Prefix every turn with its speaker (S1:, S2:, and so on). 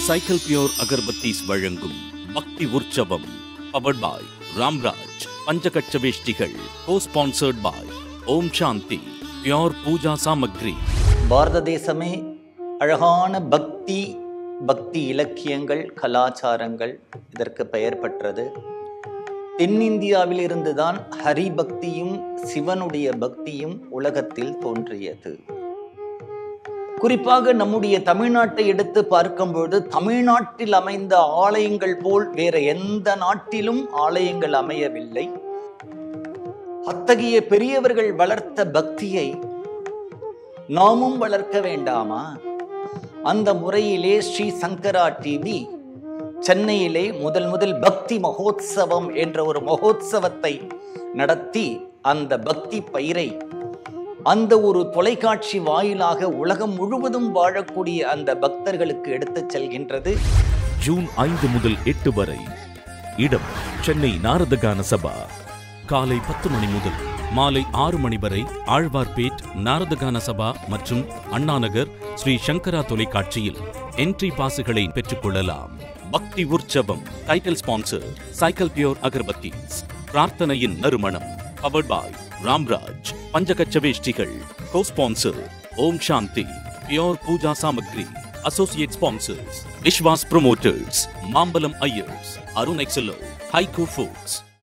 S1: cycle pure agarbattis வழங்கும் பக்தி உற்சவம் பவர்ட் பாய் ராம்ராஜ் பஞ்சகட்ச வேஷ்டிகள் co sponsored by Om Shanti pure Pooja Samagri
S2: பாரத தேசமே அழகான பக்தி பக்தி இலக்கியங்கள் கலாச்சாரங்கள் இதற்கு பெயர் பெற்றது தென்னிந்தியாவில் இருந்துதான் ஹரி பக்தியும் சிவனுடைய பக்தியும் உலகத்தில் தோன்றியது குறிப்பாக நம்முடைய தமிழ்நாட்டை எடுத்து பார்க்கும்போது தமிழ்நாட்டில் அமைந்த ஆலயங்கள் போல் வேற எந்த நாட்டிலும் ஆலயங்கள் அமையவில்லை அத்தகைய பெரியவர்கள் வளர்த்த பக்தியை நாமும் வளர்க்க வேண்டாமா அந்த முறையிலே ஸ்ரீ சங்கரா டிவி சென்னையிலே முதல் முதல் பக்தி மகோத்சவம் என்ற ஒரு மகோத்சவத்தை நடத்தி அந்த பக்தி பயிரை அந்த ஒரு தொலைக்காட்சி வாயிலாக உலகம் முழுவதும் வாழக்கூடிய அந்த பக்தர்களுக்கு எடுத்துச் செல்கின்றது
S1: ஜூன் ஐந்து முதல் எட்டு வரை இடம் சென்னை நாரதகான சபா காலை பத்து மணி முதல் மாலை ஆறு மணி வரை ஆழ்வார்பேட் நாரதகான சபா மற்றும் அண்ணாநகர் ஸ்ரீ சங்கரா தொலைக்காட்சியில் என்ட்ரி பாசுகளை பெற்றுக்கொள்ளலாம் பக்தி உற்சவம் title sponsor cycle pure agarbattis பிரார்த்தனையின் நறுமணம் பவர்ட் பாய் ராம்ராஜ் பஞ்சகச்ச வேஷ்டிகள் co sponsor Om Shanti pure Pooja Samagri associate sponsors Vishwas promoters Mambalam Iyers Arun Excello Hyco foods